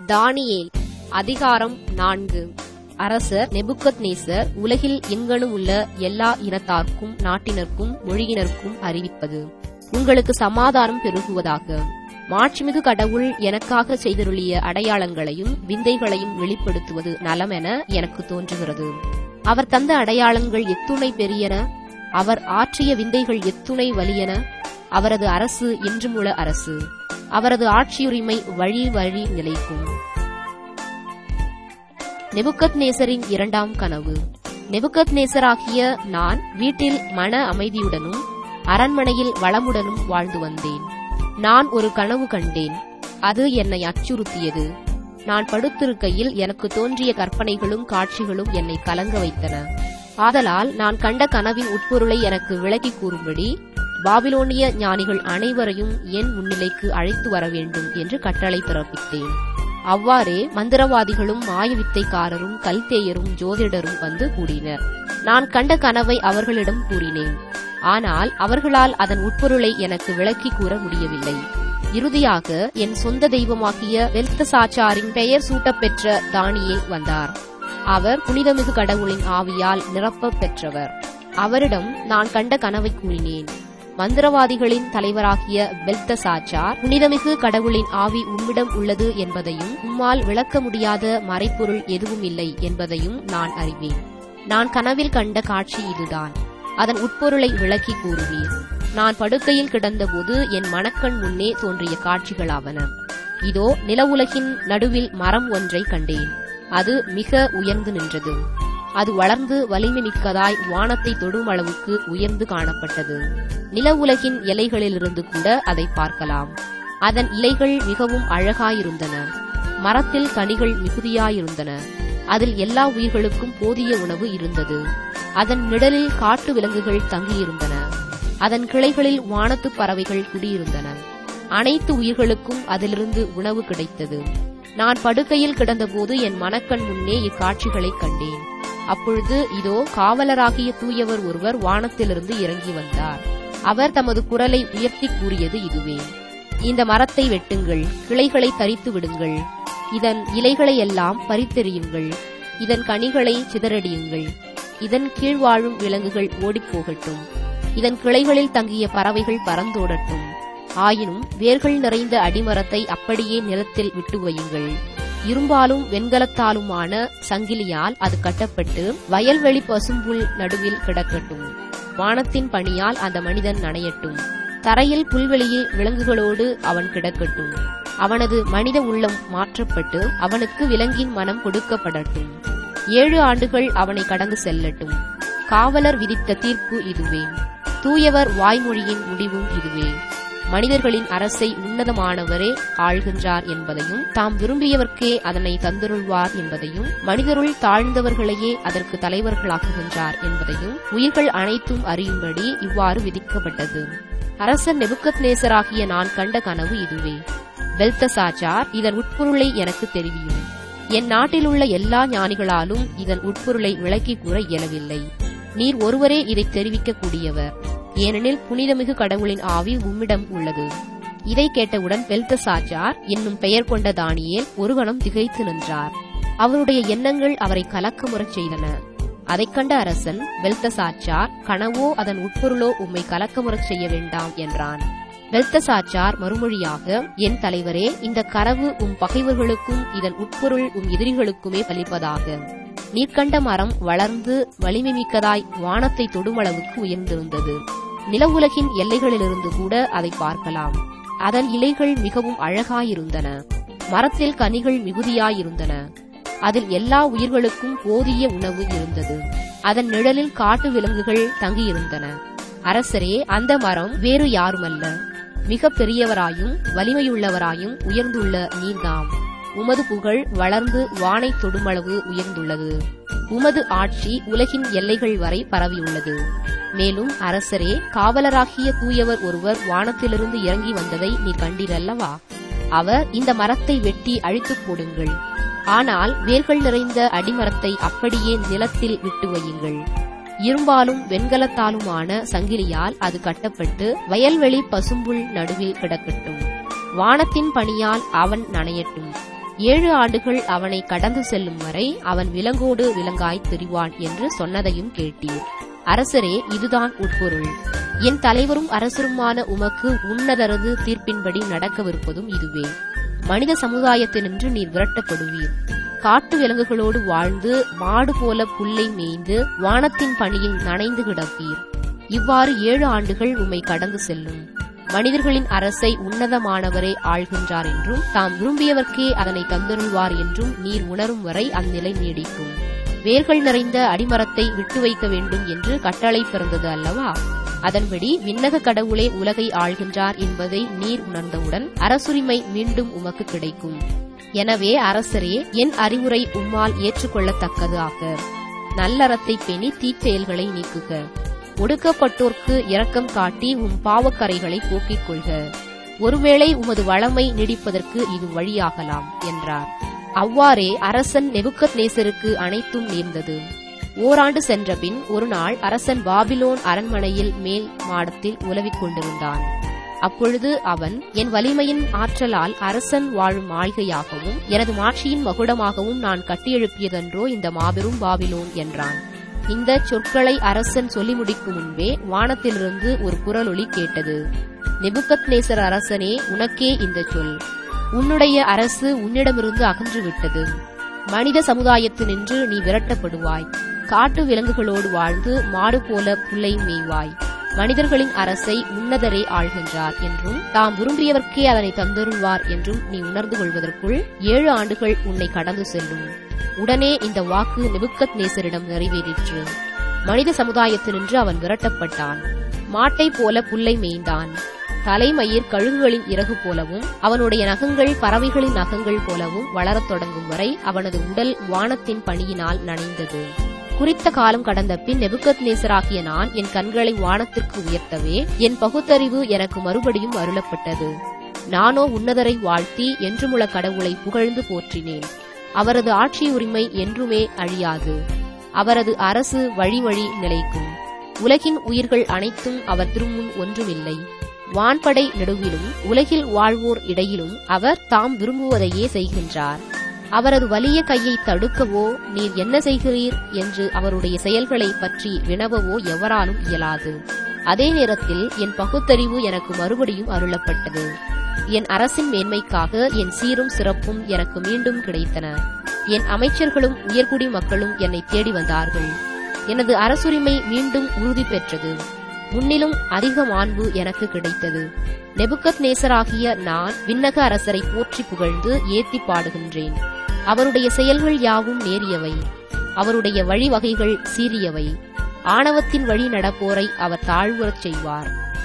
தானியேல் அதிகாரம் நான்கு அரசர் நெபுக்கத்நேசர் உலகில் எங்கனும் உள்ள எல்லா இனத்தார்க்கும் நாட்டினர்க்கும் மொழியினர்க்கும் அறிவிப்பது உங்களுக்கு சமாதானம் பெருகுவதாக மாட்சிமிகு கடவுள் எனக்காக செய்தருளிய அடையாளங்களையும் விந்தைகளையும் வெளிப்படுத்துவது நலமென எனக்கு தோன்றுகிறது அவர் தந்த அடையாளங்கள் எத்துணை பெரியன அவர் ஆற்றிய விந்தைகள் எத்துணை வலியன அவரது அரசு என்றுமுள்ள அரசு அவரது ஆட்சியுரிமை வழி வழி நிலைக்கும் நெபுக்கத் நேசரின் இரண்டாம் கனவு நெபுக்கத் நேசராகிய நான் வீட்டில் மன அமைதியுடனும் அரண்மனையில் வளமுடனும் வாழ்ந்து வந்தேன் நான் ஒரு கனவு கண்டேன் அது என்னை அச்சுறுத்தியது நான் படுத்திருக்கையில் எனக்கு தோன்றிய கற்பனைகளும் காட்சிகளும் என்னை கலங்க வைத்தன ஆதலால் நான் கண்ட கனவின் உட்பொருளை எனக்கு விளக்கி கூறும்படி பாபிலோனிய ஞானிகள் அனைவரையும் என் முன்னிலைக்கு அழைத்து வர வேண்டும் என்று கட்டளை பிறப்பித்தேன் அவ்வாறே மந்திரவாதிகளும் மாயவித்தைக்காரரும் கல்தேயரும் ஜோதிடரும் வந்து கூடினர் நான் கண்ட கனவை அவர்களிடம் கூறினேன் ஆனால் அவர்களால் அதன் உட்பொருளை எனக்கு விளக்கி கூற முடியவில்லை இறுதியாக என் சொந்த தெய்வமாகிய வெல்தசாச்சாரின் பெயர் சூட்டப்பெற்ற தானியேல் வந்தார் அவர் புனிதமிகு கடவுளின் ஆவியால் நிரப்பப் பெற்றவர் அவரிடம் நான் கண்ட கனவை கூறினேன் மந்திரவாதிகளின் தலைவராகிய பெல்தசாச்சார் புனிதமிகு கடவுளின் ஆவி உம்மிடம் உள்ளது என்பதையும் உம்மால் விளக்க முடியாத மறைப்பொருள் எதுவும் இல்லை என்பதையும் நான் அறிவேன் நான் கனவில் கண்ட காட்சி இதுதான் அதன் உட்பொருளை விளக்கி கூறுவீர் நான் படுக்கையில் கிடந்தபோது என் மனக்கண் முன்னே தோன்றிய காட்சிகளாவன இதோ நிலவுலகின் நடுவில் மரம் ஒன்றை கண்டேன் அது மிக உயர்ந்து நின்றது அது வளர்ந்து வலிமை மிக்கதாய் வானத்தை தொடும் அளவுக்கு உயர்ந்து காணப்பட்டது நில உலகின் இலைகளிலிருந்து கூட அதை பார்க்கலாம் அதன் இலைகள் மிகவும் அழகாயிருந்தன மரத்தில் கனிகள் மிகுதியாயிருந்தன அதில் எல்லா உயிர்களுக்கும் போதிய உணவு இருந்தது அதன் நிழலில் காட்டு விலங்குகள் தங்கியிருந்தன அதன் கிளைகளில் வானத்து பறவைகள் குடியிருந்தன அனைத்து உயிர்களுக்கும் அதிலிருந்து உணவு கிடைத்தது நான் படுக்கையில் கிடந்தபோது என் மனக்கண் முன்னே இக்காட்சிகளை கண்டேன் அப்பொழுது இதோ காவலராகிய தூயவர் ஒருவர் வானத்திலிருந்து இறங்கி வந்தார் அவர் தமது குரலை உயர்த்தி கூறியது இதுவே இந்த மரத்தை வெட்டுங்கள் கிளைகளை தரித்து விடுங்கள் இதன் இலைகளை எல்லாம் பறித்தெறியுங்கள் இதன் கனிகளை சிதறடியுங்கள் இதன் கீழ் வாழும் விலங்குகள் ஓடிப்போகட்டும் இதன் கிளைகளில் தங்கிய பறவைகள் பறந்தோடட்டும் ஆயினும் வேர்கள் நிறைந்த அடிமரத்தை அப்படியே நிலத்தில் விட்டு வையுங்கள் இரும்பாலும் வெண்கலத்தாலுமான சங்கிலியால் அது கட்டப்பட்டு வயல்வெளி பசும்புல் நடுவில் கிடக்கட்டும் வானத்தின் பணியால் அந்த மனிதன் நனையட்டும் தரையில் புல்வெளியில் விலங்குகளோடு அவன் கிடக்கட்டும் அவனது மனித உள்ளம் மாற்றப்பட்டு அவனுக்கு விலங்கின் மனம் கொடுக்கப்படட்டும் ஏழு ஆண்டுகள் அவனை கடந்து செல்லட்டும் காவலர் விதித்த தீர்ப்பு இதுவே தூயவர் வாய்மொழியின் முடிவும் இதுவே மனிதர்களின் அரசை உன்னதமானவரே ஆள்கின்றார் என்பதையும் தாம் விரும்பியவர்க்கே அதனை தந்தருள்வார் என்பதையும் மனிதருள் தாழ்ந்தவர்களையே அதற்கு தலைவர்களாக்குகின்றார் என்பதையும் உயிர்கள் அனைத்தும் அறியும்படி இவ்வாறு விதிக்கப்பட்டது அரசர் நெபுக்கத் நேசராகிய நான் கண்ட கனவு இதுவே பெல்தசாச்சார் இதன் உட்பொருளை எனக்கு தெரிவியும் என் நாட்டில் உள்ள எல்லா ஞானிகளாலும் இதன் உட்பொருளை விளக்கி கூற இயலவில்லை நீர் ஒருவரே இதை தெரிவிக்க கூடியவர் ஏனெனில் புனிதமிகு கடவுளின் ஆவி உம்மிடம் உள்ளது இதை கேட்டவுடன் பெல்தசாச்சார் என்னும் பெயர் கொண்ட தானியேல் ஒருவனம் திகைத்து நின்றார் அவருடைய எண்ணங்கள் அவரை கலக்கமுறச் செய்தன அதைக் கண்ட அரசன் பெல்தசாச்சார் கனவோ அதன் உட்பொருளோ உம்மை கலக்கமுறச் செய்ய வேண்டாம் என்றான் பெல்தசாச்சார் மறுமொழியாக என் தலைவரே இந்த கனவு உம் பகைவர்களுக்கும் இதன் உட்பொருள் உம் எதிரிகளுக்குமே பலிப்பதாக நீர்க்கண்ட மரம் வளர்ந்து வலிமை மிக்கதாய் வானத்தை தொடுமளவுக்கு உயர்ந்திருந்தது நில உலகின் எல்லைகளிலிருந்து கூட அதை பார்க்கலாம் அதன் இலைகள் மிகவும் அழகாயிருந்தன மரத்தில் கனிகள் மிகுதியாயிருந்தன அதில் எல்லா உயிர்களுக்கும் போதிய உணவு இருந்தது அதன் நிழலில் காட்டு விலங்குகள் தங்கியிருந்தன அரசரே அந்த மரம் வேறு யாருமல்ல மிக பெரியவராயும் வலிமையுள்ளவராயும் உயர்ந்துள்ள நீர்தாம் உமது புகழ் வளர்ந்து வானை தொடுமளவு உயர்ந்துள்ளது உமது ஆட்சி உலகின் எல்லைகள் வரை பரவியுள்ளது மேலும் அரசரே காவலராகிய தூயவர் ஒருவர் வானத்திலிருந்து இறங்கி வந்ததை நீ கண்டீரல்லவா அவர் இந்த மரத்தை வெட்டி அழித்துப் போடுங்கள் ஆனால் வேர்கள் நிறைந்த அடிமரத்தை அப்படியே நிலத்தில் விட்டு வையுங்கள் இரும்பாலும் வெண்கலத்தாலுமான சங்கிலியால் அது கட்டப்பட்டு வயல்வெளி பசும்புல் நடுவில் கிடக்கட்டும் வானத்தின் பணியால் அவன் நனையட்டும் ஏழு ஆண்டுகள் அவனை கடந்து செல்லும் வரை அவன் விலங்கோடு விலங்காய் திரிவான் என்று சொன்னதையும் கேட்டீர் அரசரே இதுதான் உட்பொருள் என் தலைவரும் அரசருமான உமக்கு உன்னதரது தீர்ப்பின்படி நடக்கவிருப்பதும் இதுவே மனித சமுதாயத்தினின்று நீர் விரட்டப்படுவீர் காட்டு விலங்குகளோடு வாழ்ந்து மாடு போல புல்லை மேய்ந்து வானத்தின் பணியில் நனைந்து கிடப்பீர் இவ்வாறு ஏழு ஆண்டுகள் உம்மை கடந்து செல்லும் மனிதர்களின் அரசை உன்னதமானவரே ஆள்கின்றார் என்றும் தாம் விரும்பியவர்க்கே அதனை தந்தருள்வார் என்றும் நீர் உணரும் வரை அந்நிலை நீடிக்கும் வேர்கள் நிறைந்த அடிமரத்தை விட்டு வைக்க வேண்டும் என்று கட்டளை பிறந்தது அல்லவா அதன்படி விண்ணக கடவுளே உலகை ஆள்கின்றார் என்பதை நீர் உணர்ந்தவுடன் அரசுரிமை மீண்டும் உமக்கு கிடைக்கும் எனவே அரசரே என் அறிவுரை உம்மால் ஏற்றுக்கொள்ளத்தக்கது ஆக நல்லறத்தை பெணி தீச்செயல்களை நீக்குக ஒடுக்கப்பட்டோர்க்கு இரக்கம் காட்டி உம் பாவக்கரைகளை போக்கிக் கொள்க ஒருவேளை உமது வளமை நீடிப்பதற்கு இது வழியாகலாம் என்றார் அவ்வாறே அரசன் நெபுக்கத் நேசருக்கு அனைத்தும் நேர்ந்தது ஓராண்டு சென்றபின் ஒரு நாள் அரசன் பாபிலோன் அரண்மனையில் மேல் மாடத்தில் உலவிக் கொண்டிருந்தான் அப்பொழுது அவன் என் வலிமையின் ஆற்றலால் அரசன் வாழும் மாளிகையாகவும் எனது மாட்சியின் மகுடமாகவும் நான் கட்டியெழுப்பியதன்றோ இந்த மாபெரும் பாபிலோன் என்றான் இந்த சொற்களை அரசன் சொல்லி முடிக்கும் முன்பே வானத்திலிருந்து ஒரு குரலொலி கேட்டது நெபுக்கத் நேசர் அரசனே உனக்கே இந்த சொல் உன்னுடைய அரசு உன்னிடமிருந்து அகன்று விட்டது மனித சமுதாயத்தினின்று நீ விரட்டப்படுவாய் காட்டு விலங்குகளோடு வாழ்ந்து மாடு போல புல்லை மேய்வாய் மனிதர்களின் அரசை உன்னதரே ஆள்கின்றார் என்றும் தாம் விரும்பியவர்க்கே அதனை தந்தருள்வார் என்றும் நீ உணர்ந்து கொள்வதற்குள் ஏழு ஆண்டுகள் உன்னை கடந்து செல்லும் உடனே இந்த வாக்கு நெபுக்கத் நேசரிடம் நிறைவேறிற்று மனித சமுதாயத்தினின்று அவன் விரட்டப்பட்டான் மாட்டை போல புல்லை மேய்ந்தான் தலைமயிர் கழுகுகளின் இறகு போலவும் அவனுடைய நகங்கள் பறவைகளின் நகங்கள் போலவும் வளரத் தொடங்கும் வரை அவனது உடல் வானத்தின் பணியினால் நனைந்தது குறித்த காலம் கடந்த பின் நெபுக்கத் நேசராகிய நான் என் கண்களை வானத்திற்கு உயர்த்தவே என் பகுத்தறிவு எனக்கு மறுபடியும் அருளப்பட்டது நானோ உன்னதரை வாழ்த்தி என்றுமுள்ள கடவுளை புகழ்ந்து போற்றினேன் அவரது ஆட்சி உரிமை என்றுமே அழியாது அவரது அரசு வழி வழி நிலைக்கும் உலகின் உயிர்கள் அனைத்தும் அவர் திருமுன் ஒன்றுமில்லை வான்படை நெடுவிலும் உலகில் வாழ்வோர் இடையிலும் அவர் தாம் விரும்புவதையே செய்கின்றார் அவரது வலிய கையை தடுக்கவோ நீர் என்ன செய்கிறீர் என்று அவருடைய செயல்களை பற்றி வினவவோ எவராலும் இயலாது அதே நேரத்தில் என் பகுத்தறிவு எனக்கு மறுபடியும் அருளப்பட்டது என் அரசின் மேன்மைக்காக என் சீரும் சிறப்பும் எனக்கு மீண்டும் கிடைத்தன என் அமைச்சர்களும் உயர்குடி மக்களும் என்னை தேடி வந்தார்கள் எனது அரசுரிமை மீண்டும் உறுதி பெற்றது முன்னிலும் அதிக மாண்பு எனக்கு கிடைத்தது நெபுக்கத் நேசராகிய நான் விண்ணக அரசரை போற்றி புகழ்ந்து ஏத்தி பாடுகின்றேன் அவருடைய செயல்கள் யாவும் நேரியவை அவருடைய வழிவகைகள் சீரியவை ஆணவத்தின் வழி நடப்போரை அவர் தாழ்வுறச் செய்வார்